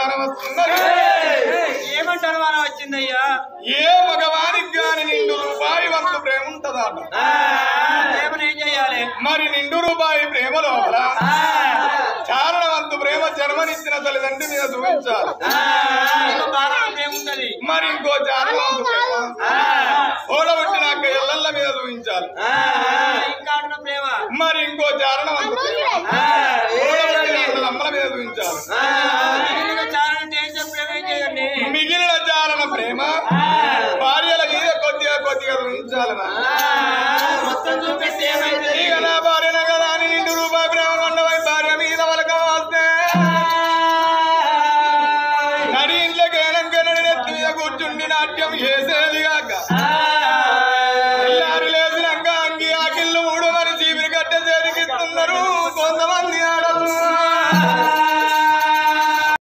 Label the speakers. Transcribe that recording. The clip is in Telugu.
Speaker 1: అనుమానం వస్తున్నది
Speaker 2: ఏమంటారు మనం వచ్చిందయ్యా
Speaker 1: ఏ మగవానికి గాని నిండు రూపాయి వంతు ప్రేమ ఉంటదట
Speaker 2: ఏమని ఏం చేయాలి
Speaker 1: మరి నిండు రూపాయి ప్రేమ లోపల చారణవంతు ప్రేమ జన్మనిచ్చిన తల్లిదండ్రి మీద చూపించాలి
Speaker 2: ఇంకో బాగా ఏముంటది
Speaker 1: మరి ఇంకో చారణవంతు ప్రేమ ఓడబుట్టినాక ఎల్లల్ల మీద చూపించాలి
Speaker 2: ఇంకా అంటున్న ప్రేమ
Speaker 1: మరి ఇంకో చారణవంతు ప్రేమ ఓడబుట్టిన అమ్మల మీద చూపించాలి
Speaker 2: మిగిలిన చాలా అంటే ఏం చెప్పి ప్రేమ ఏం చేయండి
Speaker 1: మిగిలిన చారణ ప్రేమ భార్యల మీద కొద్దిగా కొద్దిగా చూపించాలి నాన్న.
Speaker 2: మొత్తం చూపిస్తే ఏమైతుంది
Speaker 1: ఇక నా భార్య నగరాన్ని నిండు రూపాయి ప్రేమ కొండవై భార్య మీద వలక వస్తే నడి ఇంట్లోకి ఏనంక నడి నెత్తి మీద కూర్చుండి నాట్యం చేసేది కాక